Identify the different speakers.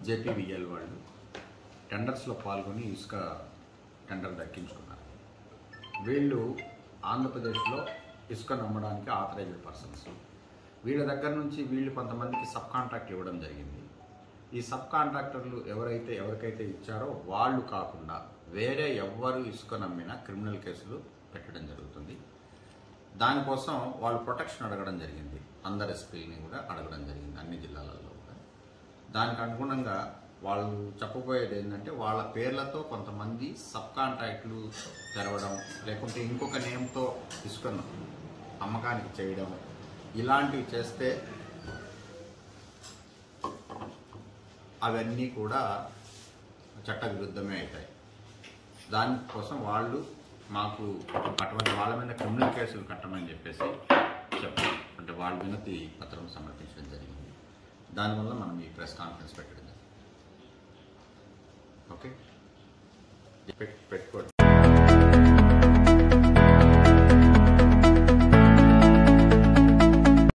Speaker 1: జేపీవిఎల్ వాళ్ళు టెండర్స్లో పాల్గొని ఇసుక టెండర్ దక్కించుకున్నారు వీళ్ళు ఆంధ్రప్రదేశ్లో ఇసుక నమ్మడానికి ఆథరైజ్డ్ పర్సన్స్ వీళ్ళ దగ్గర నుంచి వీళ్ళు కొంతమందికి సబ్ కాంట్రాక్ట్ ఇవ్వడం జరిగింది ఈ సబ్ కాంట్రాక్టర్లు ఎవరైతే ఎవరికైతే ఇచ్చారో వాళ్ళు కాకుండా వేరే ఎవ్వరు ఇసుక నమ్మినా క్రిమినల్ కేసులు పెట్టడం జరుగుతుంది దానికోసం వాళ్ళు ప్రొటెక్షన్ అడగడం జరిగింది అందరు ఎస్పీని కూడా అడగడం జరిగింది అన్ని జిల్లాలలో కూడా దానికి అనుగుణంగా వాళ్ళు చెప్పబోయేది ఏంటంటే వాళ్ళ పేర్లతో కొంతమంది సబ్ కాంట్రాక్ట్లు తెరవడం లేకుంటే ఇంకొక నేమ్తో ఇసుకను అమ్మకానికి చేయడం ఇలాంటివి చేస్తే అవన్నీ కూడా చట్ట విరుద్ధమే అవుతాయి దానికోసం వాళ్ళు మాకు అటువంటి వాళ్ళ మీద క్రిమినల్ కేసులు కట్టమని చెప్పేసి చెప్పారు అంటే వాళ్ళ వినతి పత్రం సమర్పించడం జరిగింది దానివల్ల మనం ఈ ప్రెస్ కాన్ఫరెన్స్ పెట్టడం జరిగింది ఓకే పెట్- పెట్టుకోండి